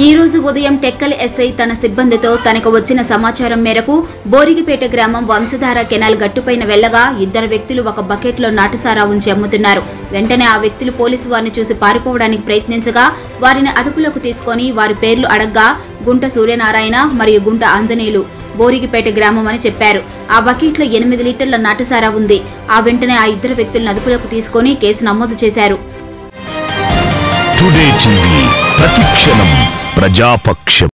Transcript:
ఈ రోజు ఉదయం టెక్కల్ ఎస్ఐ తన సిబ్బందితో తనకు వచ్చిన సమాచారం మేరకు బోరిగిపేట గ్రామం వంశధార కెనాల్ గట్టుపైన వెళ్లగా ఇద్దరు వ్యక్తులు ఒక బకెట్లో నాటుసారా ఉంచి అమ్ముతున్నారు వెంటనే ఆ వ్యక్తులు పోలీసు వారిని చూసి పారిపోవడానికి ప్రయత్నించగా వారిని అదుపులోకి తీసుకొని వారి పేర్లు అడగ్గా గుంట సూర్యనారాయణ మరియు గుంట ఆంజనేయులు బోరిగిపేట గ్రామం అని చెప్పారు ఆ బకెట్లో ఎనిమిది లీటర్ల నాటుసారా ఉంది ఆ వెంటనే ఆ ఇద్దరు వ్యక్తులను అదుపులోకి తీసుకొని కేసు నమోదు చేశారు టుడే టీవీ ప్రతిక్షణం ప్రజాపక్షం